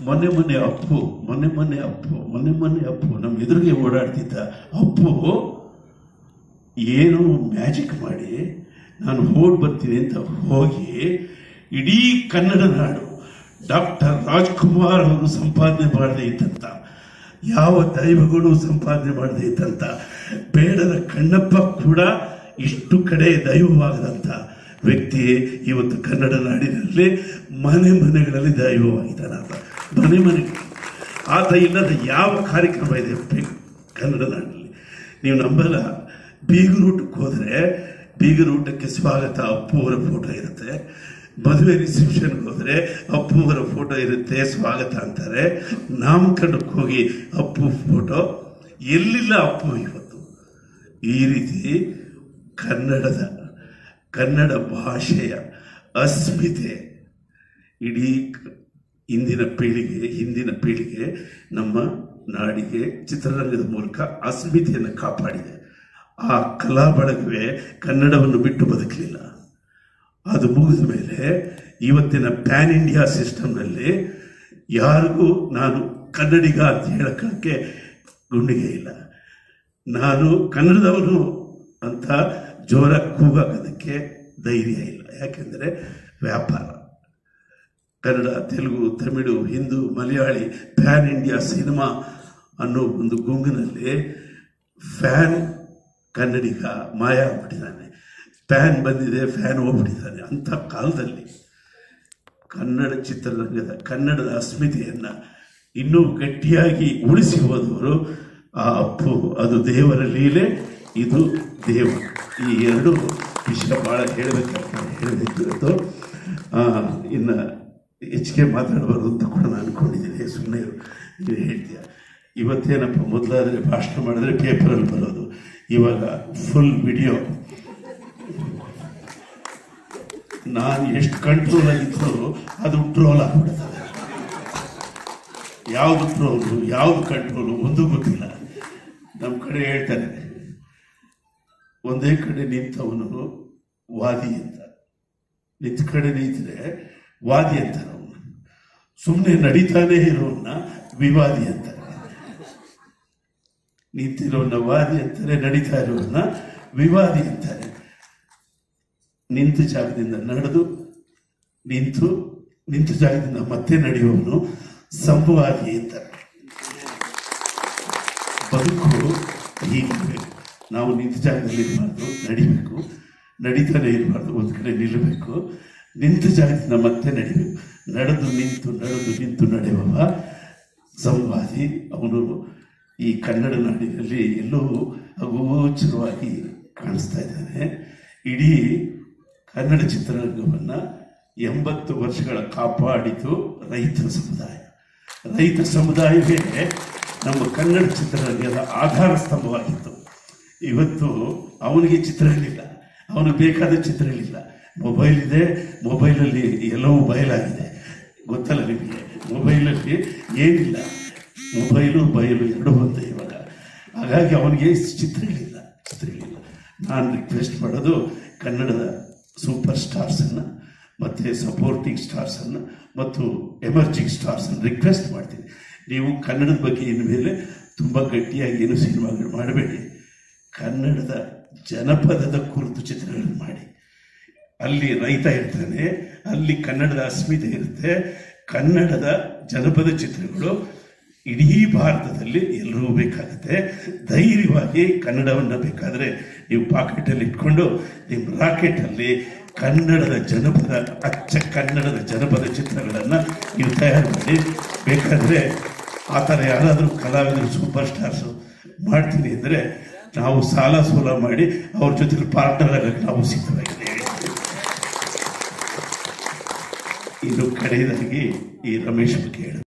ಮೊನ್ನೆ ಮೊನ್ನೆ ಅಪ್ಪು ಮೊನ್ನೆ ಮೊನ್ನೆ ಅಪ್ಪು ಮೊನ್ನೆ ಮೊನ್ನೆ ಅಪ್ಪು ನಮ್ಮ ಎದುರಿಗೆ ಓಡಾಡ್ತಿದ್ದ ಅಪ್ಪು ಏನೋ ಮ್ಯಾಜಿಕ್ ಮಾಡಿ ನಾನು ಹೋಗಿ ಬರ್ತೀನಿ ಅಂತ ಹೋಗಿ ಇಡೀ ಕನ್ನಡ ನಾಡು ಡಾಕ್ಟರ್ ರಾಜ್ಕುಮಾರ್ ಅವರು ಸಂಪಾದನೆ ಮಾಡದೇ ಇದ್ದಂತ ಯಾವ ದೈವಗಳು ಸಂಪಾದನೆ ಮಾಡದೇ ಇದ್ದಂತ ಬೇಡದ ಕಣ್ಣಪ್ಪ ಕೂಡ ಇಷ್ಟು ಕಡೆ ದೈವವಾಗದಂತ ವ್ಯಕ್ತಿ ಇವತ್ತು ಕನ್ನಡ ನಾಡಿನಲ್ಲಿ ಮನೆ ಮನೆಗಳಲ್ಲಿ ದೈವವಾಗಿದ್ದಾನೆ ಆತ ಮನೆ ಮನೆಗೆ ಆತ ಇಲ್ಲದ ಯಾವ ಕಾರ್ಯಕ್ರಮ ಇದೆ ಬೆ- ಕನ್ನಡ ನಾಡಿನಲ್ಲಿ ನೀವು ನಂಬಲ್ಲ ಬೀಗರೂಟಕ್ಕೆ ಹೋದರೆ ಬೀಗರೂಟಕ್ಕೆ ಸ್ವಾಗತ ಅಪ್ಪು ಅವರ ಫೋಟೋ ಇರುತ್ತೆ ಮದುವೆ ರಿಸೆಪ್ಷನ್ಗೆ ಹೋದರೆ ಅಪ್ಪು ಅವರ ಫೋಟೋ ಇರುತ್ತೆ ಸ್ವಾಗತ ಅಂತಾರೆ ನಾಮಕರಣಕ್ಕೆ ಹೋಗಿ ಅಪ್ಪು ಫೋಟೋ ಎಲ್ಲಿಲ್ಲ ಅಪ್ಪು ಇವತ್ತು ಈ ರೀತಿ ಕನ್ನಡದ ಕನ್ನಡ ಭಾಷೆಯ ಅಸ್ಮಿತೆ ಇಡೀ ಕ- ಇಂದಿನ ಪೀಳಿಗೆ ಹಿಂದಿನ ಪೀಳಿಗೆ ನಮ್ಮ ನಾಡಿಗೆ ಚಿತ್ರರಂಗದ ಮೂಲಕ ಅಸ್ಮಿತೆಯನ್ನು ಕಾಪಾಡಿದೆ ಆ ಕಲಾ ಬಳಗವೇ ಕನ್ನಡವನ್ನು ಬಿಟ್ಟು ಬದುಕಲಿಲ್ಲ ಅದು ಮುಗಿದ ಮೇಲೆ ಇವತ್ತಿನ ಪ್ಯಾನ್ ಇಂಡಿಯಾ ಸಿಸ್ಟಮ್ನಲ್ಲಿ ಯಾರಿಗೂ ನಾನು ಕನ್ನಡಿಗ ಅಂತ ಹೇಳಕ್ಕೆ ಗುಂಡಿಗೆ ಇಲ್ಲ ನಾನು ಕನ್ನಡದವನು ಅಂತ ಜೋರ ಕೂಗಾಕೋದಕ್ಕೆ ಧೈರ್ಯ ಇಲ್ಲ ಯಾಕೆಂದರೆ ವ್ಯಾಪಾರ Kannada Telugu Tamil Hindi Malayali pan India cinema ಅನ್ನೋ ಒಂದು ಗುಂಗಿನಲ್ಲಿ ಫ್ಯಾನ್ ಕನ್ನಡಿಗ ಮಾಯ ಆಗ್ಬಿಟ್ಟಿದ್ದಾನೆ ಫ್ಯಾನ್ ಬಂದಿದೆ ಫ್ಯಾನ್ ಹೋಗ್ಬಿಟ್ಟಿದ್ದಾನೆ ಅಂಥ ಕಾಲದಲ್ಲಿ ಕನ್ನಡ ಚಿತ್ರರಂಗದ ಕನ್ನಡದ ಅಸ್ಮಿತೆಯನ್ನು ಇನ್ನೂ ಗಟ್ಟಿಯಾಗಿ ಉಳಿಸಿ ಹೋದವರು ಆ ಅಪ್ಪು ಅದು ದೇವರ ಲೀಲೆ ಇದು ದೇವ ಈ ಎರಡು ವಿಷಯ ಭಾಳ ಹೇಳಬೇಕಾಗ್ತದೆ ಹೇಳಬೇಕು ಇವತ್ತು ಆ, ಇನ್ನು ಹೆಚ್ಚಿಗೆ ಮಾತಾಡಬಾರ್ದು ಅಂತ ಕೂಡ ನಾನು ಅನ್ಕೊಂಡಿದ್ದೀನಿ ಸುಮ್ಮನೆ ನೀನು ಹೇಳ್ತೀಯ ಇವತ್ತೇನಪ್ಪ ಮೊದಲಾದರೆ ಭಾಷಣ ಮಾಡಿದ್ರೆ ಪೇಪರಲ್ಲಿ ಬರೋದು ಇವಾಗ ಫುಲ್ ವಿಡಿಯೋ ನಾನು ಎಷ್ಟು ಕಂಟ್ರೋಲ್ ಆಗಿದ್ರು ಅದು ಟ್ರೋಲ್ ಆಗ್ಬಿಡ್ತದೆ ಯಾವುದು ಟ್ರೋಲು ಯಾವುದು ಕಂಟ್ರೋಲು ಒಂದು ಗೊತ್ತಿಲ್ಲ ನಮ್ಮ ಕಡೆ ಹೇಳ್ತಾರೆ ಒಂದೇ ಕಡೆ ನಿಂತವನು ವಾದಿ ಅಂತ ನಿಂತ ಕಡೆ ನಿಂತರೆ ವಾದಿ ಅಂತಾರೆ ಅವನು ಸುಮ್ಮನೆ ನಡೀತಾನೆ ಇರೋನ್ನ ವಿವಾದಿ ಅಂತಾರೆ ನಿಂತಿರೋನ್ನ ವಾದಿ ಅಂತಾರೆ ನಡೀತಾ ಇರೋನ್ನ ವಿವಾದಿ ಅಂತಾರೆ ನಿಂತ ಜಾಗದಿಂದ ನಡೆದು ನಿಂತು ನಿಂತ ಜಾಗದಿಂದ ಮತ್ತೆ ನಡೆಯುವವನು ಸಂವಾದಿ ಅಂತಾರೆ ಬದುಕು ಹೀಗಿರಬೇಕು ನಾವು ನಿಂತ ಜಾಗದಲ್ಲಿ ಇರಬಾರ್ದು ನಡಿಬೇಕು ನಡೀತಾನೆ ಇರಬಾರ್ದು ಒಂದು ಕಡೆ ನಿಲ್ಲಬೇಕು ನಿಂತ ಜಾಗದಿಂದ ಮತ್ತೆ ನಡಿಬೇಕು ನಡೆದು ನಿಂತು ನಡೆದು ನಿಂತು ನಡೆಯುವವ ಸಂವಾದಿ ಅವನು ಈ ಕನ್ನಡ ನಾಡಿನಲ್ಲಿ ಎಲ್ಲೋ ಅಗೋಚರವಾಗಿ ಕಾಣಿಸ್ತಾ ಇದ್ದಾನೆ ಇಡೀ ಕನ್ನಡ ಚಿತ್ರರಂಗವನ್ನು ಎಂಬತ್ತು ವರ್ಷಗಳ ಕಾಪಾಡಿತು ರೈತರ ಸಮುದಾಯ ರೈತ ಸಮುದಾಯವೇ ನಮ್ಮ ಕನ್ನಡ ಚಿತ್ರರಂಗದ ಆಧಾರ ಸ್ತಂಭವಾಗಿತ್ತು ಇವತ್ತು ಅವನಿಗೆ ಚಿತ್ರಗಳಿಲ್ಲ ಅವನಿಗೆ ಬೇಕಾದ ಚಿತ್ರಗಳಿಲ್ಲ ಮೊಬೈಲ್ ಇದೆ ಮೊಬೈಲಲ್ಲಿ ಎಲ್ಲವೂ ಬಯಲಾಗಿದೆ ಗೊತ್ತಲ್ಲ ನಿಮಗೆ ಮೊಬೈಲಲ್ಲಿ ಏನಿಲ್ಲ ಮೊಬೈಲು ಬಯಲು ಎರಡು ಒಂದೇ ಇವಾಗ ಹಾಗಾಗಿ ಅವನಿಗೆ ಚಿತ್ರಗಳಿಲ್ಲ ಚಿತ್ರಗಳಿಲ್ಲ ನಾನು ರಿಕ್ವೆಸ್ಟ್ ಮಾಡೋದು ಕನ್ನಡದ ಸೂಪರ್ ಸ್ಟಾರ್ಸನ್ನು ಮತ್ತು ಸಪೋರ್ಟಿಂಗ್ ಸ್ಟಾರ್ಸನ್ನು ಮತ್ತು ಎಮರ್ಜಿಂಗ್ ಸ್ಟಾರ್ಸನ್ನು ರಿಕ್ವೆಸ್ಟ್ ಮಾಡ್ತೀನಿ ನೀವು ಕನ್ನಡದ ಬಗ್ಗೆ ಇನ್ಮೇಲೆ ತುಂಬ ಗಟ್ಟಿಯಾಗಿ ಏನು ಸಿನಿಮಾಗಳು ಮಾಡಬೇಡಿ ಕನ್ನಡದ ಜನಪದದ ಕುರಿತು ಚಿತ್ರಗಳನ್ನು ಮಾಡಿ ಅಲ್ಲಿ ರೈತ ಇರ್ತಾನೆ ಅಲ್ಲಿ ಕನ್ನಡದ ಅಸ್ಮಿತೆ ಇರುತ್ತೆ ಕನ್ನಡದ ಜನಪದ ಚಿತ್ರಗಳು ಇಡೀ ಭಾರತದಲ್ಲಿ ಎಲ್ಲರೂ ಬೇಕಾಗುತ್ತೆ ಧೈರ್ಯವಾಗಿ ಕನ್ನಡವನ್ನು ಬೇಕಾದರೆ ನೀವು ಪಾಕೆಟಲ್ಲಿ ಇಟ್ಕೊಂಡು ನಿಮ್ಮ ರಾಕೆಟಲ್ಲಿ ಕನ್ನಡದ ಜನಪದ ಅಚ್ಚ ಕನ್ನಡದ ಜನಪದ ಚಿತ್ರಗಳನ್ನು ನೀವು ತಯಾರು ಮಾಡಿ ಬೇಕಾದರೆ ಆ ಥರ ಯಾರಾದರೂ ಕಲಾವಿದರು ಸೂಪರ್ ಸ್ಟಾರ್ಸು ಮಾಡ್ತೀನಿ ಅಂದರೆ ನಾವು ಸಾಲ ಸೋಲ ಮಾಡಿ ಅವ್ರ ಜೊತೆ ಪಾರ್ಟ್ನರ್ ಆಗಕ್ಕೆ ನಾವು ಸಿದ್ಧವಾಗಿದ್ದೇವೆ ಇನ್ನು ಕಡೆಯದಾಗಿ ಈ ರಮೇಶ್ ಬಗ್ಗೆ ಹೇಳ